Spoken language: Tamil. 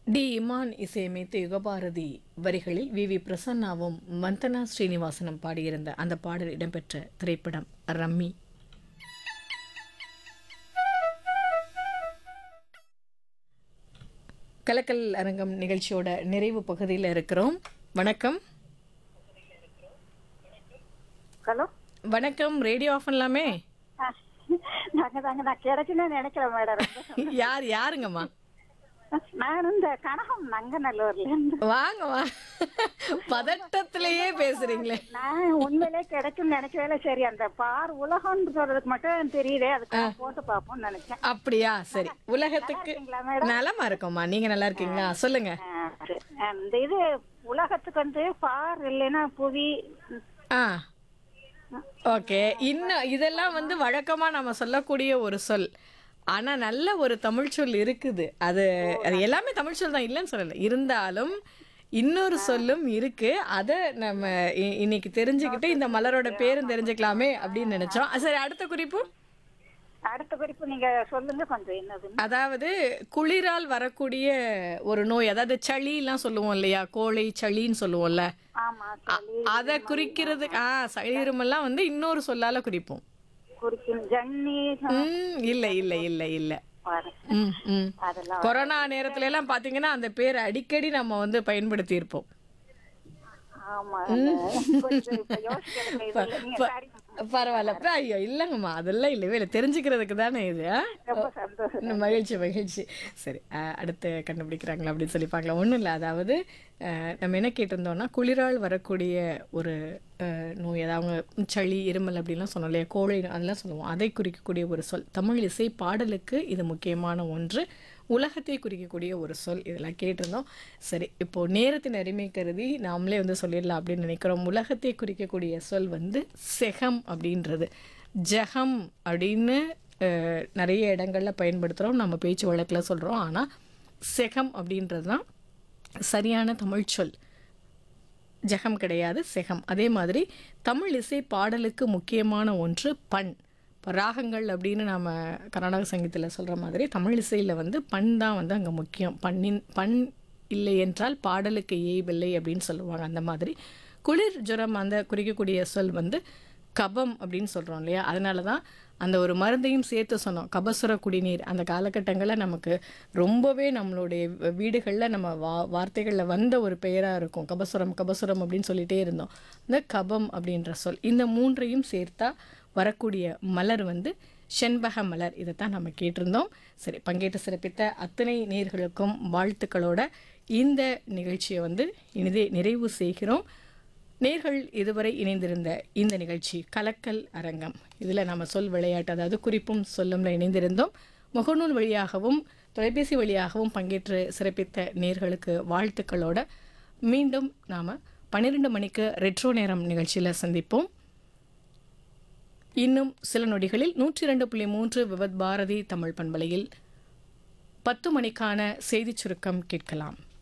டி இமான் இசையமைத்த யுகபாரதி வரிகளில் வி வி பிரசன்னாவும் வந்தனா ஸ்ரீனிவாசனும் பாடியிருந்த அந்த பாடல் இடம்பெற்ற திரைப்படம் ரம்மி கலக்கல் அரங்கம் நிகழ்ச்சியோட நிறைவு பகுதியில் இருக்கிறோம் வணக்கம் ஹலோ வணக்கம் ரேடியோ ஆஃப் பண்ணலாமே நாங்க தாங்க நான் கிடைச்சுன்னு நினைக்கிறேன் மேடம் ரொம்ப யார் யாருங்கம்மா நான் இந்த கனகம் நங்கநல்லூர்ல இருந்து வாங்க வா பதட்டத்திலேயே பேசுறீங்களே நான் உண்மையிலே கிடைக்கும் நினைச்சவேல சரி அந்த பார் உலகம்னு சொல்றதுக்கு மட்டும் தெரியுதே அதுக்கு நான் போட்டு பார்ப்போம்னு நினைச்சேன் அப்படியா சரி உலகத்துக்கு இருக்கீங்களா மேடம் நலமா இருக்கோம்மா நீங்க நல்லா இருக்கீங்களா சொல்லுங்க ஆ, சரி. அந்த இது உலகத்துக்கு வந்து பார் இல்லைன்னா புவி ஆ ஓகே இன்னும் இதெல்லாம் வந்து வழக்கமா நம்ம சொல்லக்கூடிய ஒரு சொல் ஆனா நல்ல ஒரு தமிழ் சொல் இருக்குது அது அது எல்லாமே தமிழ் சொல் தான் இல்லைன்னு சொல்லல இருந்தாலும் இன்னொரு சொல்லும் இருக்கு அதை நம்ம இ- இன்னைக்கு தெரிஞ்சுக்கிட்டு இந்த மலரோட பேரும் தெரிஞ்சுக்கலாமே அப்படின்னு நினைச்சோம் சரி அடுத்த குறிப்பு அடுத்த குறிப்பு நீங்க சொல்லுங்க கொஞ்சம் என்னது அதாவது குளிரால் வரக்கூடிய ஒரு நோய் அதாவது சளிலாம் சொல்லுவோம் இல்லையா கோழை சளின்னு சொல்லுவோம்ல ஆமா சளி அதை குறிக்கிறது ஆ சளி இருமெல்லாம் வந்து இன்னொரு சொல்லால குறிப்போம் குறிக்கும் ஜன்னி ம் இல்ல இல்ல இல்ல இல்ல பாரு. ம் ம் அதெல்லாம் கொரோனா நேரத்துல எல்லாம் பாத்தீங்கன்னா அந்த பேர் அடிக்கடி நம்ம வந்து பயன்படுத்தி இருப்போம் ஆமா அந்த கொஞ்சம் இப்ப யோசிக்கிறதுக்கு இது இல்லை. நீங்க சரி பரவாயில்ல அப்ப ஐயோ இல்லைங்கம்மா அதெல்லாம் இல்லவே இல்லை தெரிஞ்சுக்கிறதுக்கு தானே இது ஆ? ரொம்ப சந்தோஷம் இன்னும் மகிழ்ச்சி மகிழ்ச்சி சரி அஹ், அடுத்து கண்டுபிடிக்கிறாங்களா அப்படின்னு சொல்லி பார்க்கலாம் ஒன்றும் இல்லை அதாவது அஹ், நம்ம என்ன கேட்டிருந்தோம்னா குளிரால் வரக்கூடிய ஒரு அஹ், நோய் அதாவது அவங்க சளி இருமல் அப்படிலாம் சொன்னோம் இல்லையா கோழை அதெல்லாம் சொல்லுவோம் அதை குறிக்கக்கூடிய ஒரு சொல் தமிழ் இசை பாடலுக்கு இது முக்கியமான ஒன்று உலகத்தை குறிக்கக்கூடிய ஒரு சொல் இதெல்லாம் கேட்டிருந்தோம் சரி இப்போ நேரத்தின் அருமை கருதி நாமளே வந்து சொல்லிடலாம் அப்படின்னு நினைக்கிறோம் உலகத்தை குறிக்கக்கூடிய சொல் வந்து செகம் அப்படின்றது ஜெகம் அப்படின்னு அஹ், நிறைய இடங்கள்ல பயன்படுத்துகிறோம் நம்ம பேச்சு வழக்கில் சொல்கிறோம் ஆனால் செகம் அப்படின்றது தான் சரியான தமிழ் சொல் ஜெகம் கிடையாது செகம் அதே மாதிரி தமிழ் இசை பாடலுக்கு முக்கியமான ஒன்று பண் இப்போ ராகங்கள் அப்படின்னு நாம் கர்நாடக சங்கீதத்தில் சொல்கிற மாதிரி தமிழ் இசையில் வந்து பண் தான் வந்து அங்கே முக்கியம் பண்ணின் பண் இல்லை என்றால் பாடலுக்கு ஏய்வில்லை அப்படின்னு சொல்லுவாங்க அந்த மாதிரி குளிர் ஜுரம் அந்த குறிக்கக்கூடிய சொல் வந்து கபம் அப்படின்னு சொல்கிறோம் இல்லையா அதனால தான் அந்த ஒரு மருந்தையும் சேர்த்து சொன்னோம் கபசுர குடிநீர் அந்த காலகட்டங்களில் நமக்கு ரொம்பவே நம்மளுடைய வீடுகளில் நம்ம வா வார்த்தைகளில் வந்த ஒரு பெயராக இருக்கும் கபசுரம் கபசுரம் அப்படின்னு சொல்லிட்டே இருந்தோம் இந்த கபம் அப்படின்ற சொல் இந்த மூன்றையும் சேர்த்தா வரக்கூடிய மலர் வந்து செண்பக மலர் இதைத்தான் நம்ம கேட்டிருந்தோம் சரி பங்கேற்று சிறப்பித்த அத்தனை நேர்களுக்கும் வாழ்த்துக்களோட இந்த நிகழ்ச்சியை வந்து இனிதே நிறைவு செய்கிறோம் நேர்கள் இதுவரை இணைந்திருந்த இந்த நிகழ்ச்சி கலக்கல் அரங்கம் இதில் நம்ம சொல் விளையாட்டு அதாவது குறிப்பும் சொல்லும்ல இணைந்திருந்தோம் முகநூல் வழியாகவும் தொலைபேசி வழியாகவும் பங்கேற்று சிறப்பித்த நேர்களுக்கு வாழ்த்துக்களோட மீண்டும் நாம் பன்னிரெண்டு மணிக்கு ரெட்ரோ நேரம் நிகழ்ச்சியில் சந்திப்போம் இன்னும் சில நொடிகளில் நூற்றி இரண்டு புள்ளி மூன்று விவத் பாரதி தமிழ் பண்பலையில் பத்து மணிக்கான செய்திச் சுருக்கம் கேட்கலாம்